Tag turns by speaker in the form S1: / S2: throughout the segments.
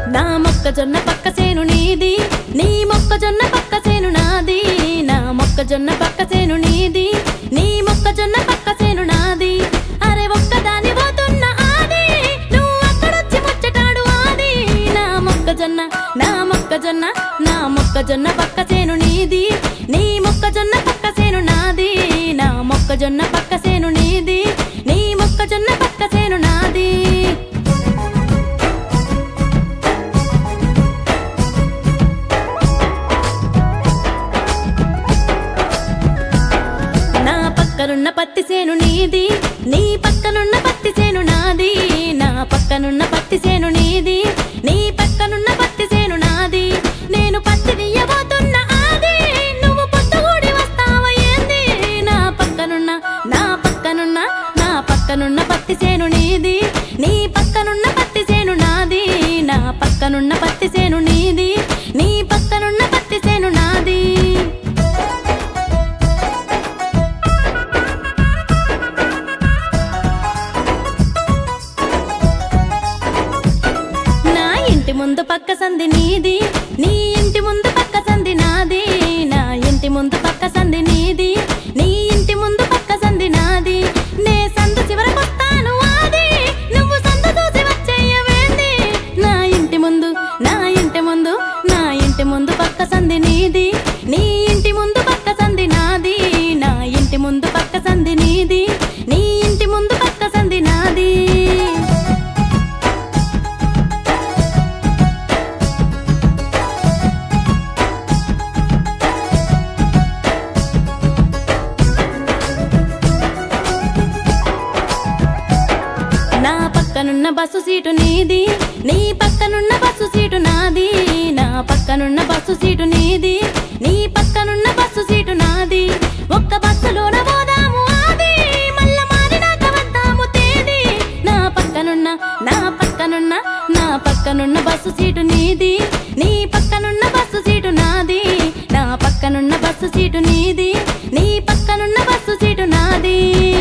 S1: నా మొక్కజొన్న పక్క చేను నీది నీ మొక్కజొన్న పక్క చేను నాది నా మొక్కజొన్న పక్క చేను నీది నీ మొక్కజొన్న పక్క చేను నాది అరే ఒక్కదాని పోతున్న ఆది నువ్వు అక్కడొచ్చి ముచ్చటాడు ఆది నా మొక్కజొన్న నా మొక్కజొన్న నా మొక్కజొన్న పక్క చేను నీది నీ మొక్కజొన్న పక్క చేను నాది నా మొక్కజొన్న పక్క చేను నీది నీ మొక్కజొన్న పక్క చేను నాది నా పక్కనున్న పత్తి చేను నీది నీ పక్కనున్న పత్తి చేను నాది నా పక్కనున్న పత్తి చేను నీది నీ పక్కనున్న పత్తి చేను నాది నేను పత్తి తీయబోతున్న ఆది నువ్వు పొద్దుగూడి వస్తావా ఏంది నా పక్కనున్న నా పక్కనున్న నా పక్కనున్న పత్తి చేను నీది నీ పక్కనున్న పత్తి చేను నాది నా పక్కనున్న పత్తి చేను నీది నీ పక్కనున్న పత్తి చేను నాది నా ఇంటి ముందు పక్క సంది నీది నీ ఇంటి ముందు పక్క సంది నాది నా ఇంటి ముందు పక్క సంది నీది నీ ఇంటి ముందు పక్క సంది నాది నే సందు చివరకొస్తాను ఆది నువ్వు సందు చూసి వచ్చేయవేంది నా ఇంటి ముందు నా ఇంటి ముందు నా ఇంటి ముందు పక్క సంది నీది నీ ఇంటి ముందు పక్క సంది నాది నా ఇంటి ముందు పక్క సంది నీది నీ ఇంటి ముందు పక్క సంది నాది నా పక్కనున్న బస్సు సీటు నీది నీ పక్కనున్న బస్సు సీటు నాది నా పక్కనున్న బస్సు సీటు నీది నీ పక్కనున్న బస్సు సీటు నాది ఒక్క బస్సులోన పోదాము ఆది మల్ల మారినాక వద్దాము తేది నా పక్కనున్న నా పక్కనున్న నా పక్కనున్న బస్సు సీటు నీది నీ పక్కనున్న బస్సు సీటు నాది నా పక్కనున్న బస్సు సీటు నీది నీ పక్కనున్న బస్సు సీటు నాది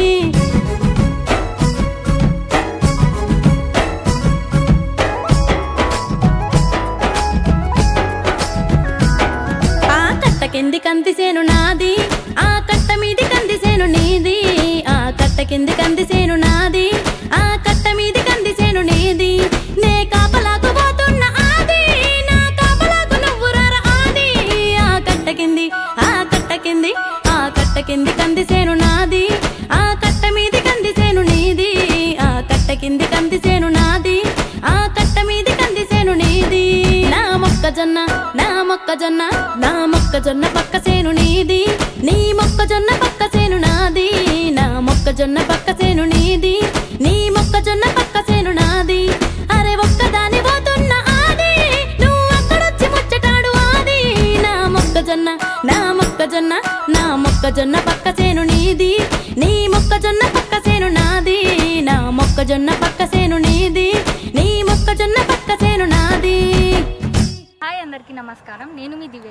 S1: ఆ కట్ట కింది కందిసేను నాది ఆ కట్ట మీది కందిసేను నీది ఆ కట్ట కింది కందిసేను నాది ఆ కట్ట మీది కందిసేను నీది నే కాపలాకు పోతున్న ఆది నా కాపలాకు నువ్వు రారా ఆది ఆ కట్ట కింది ఆ కట్ట కింది ఆ కట్ట కింది కందిసేను నాది ఆ కట్ట మీది కందిసేను నీది ఆ కట్ట కింది కందిసేను నాది ఆ కట్ట మీది కందిసేను నీది నా మొక్కజొన్న నా మొక్కజొన్న నా మొక్కజొన్న పక్క చేను నీది నీ మొక్కజొన్న పక్క చేను నాది నా మొక్కజొన్న పక్క చేను నీది నీ మొక్కజొన్న పక్క చేను నాది అరే ఒక్కదాని పోతున్న ఆది నువ్వు అక్కడొచ్చి ముచ్చటాడు ఆది నా మొక్కజొన్న నా మొక్కజొన్న నా మొక్కజొన్న పక్క చేను నీది నీ మొక్కజొన్న పక్క చేను నాది నా మొక్కజొన్న పక్క చేను నీది నీ మొక్కజొన్న పక్క చేను నాది
S2: హాయ్ అందరికీ నమస్కారం నేను మీ దివ్య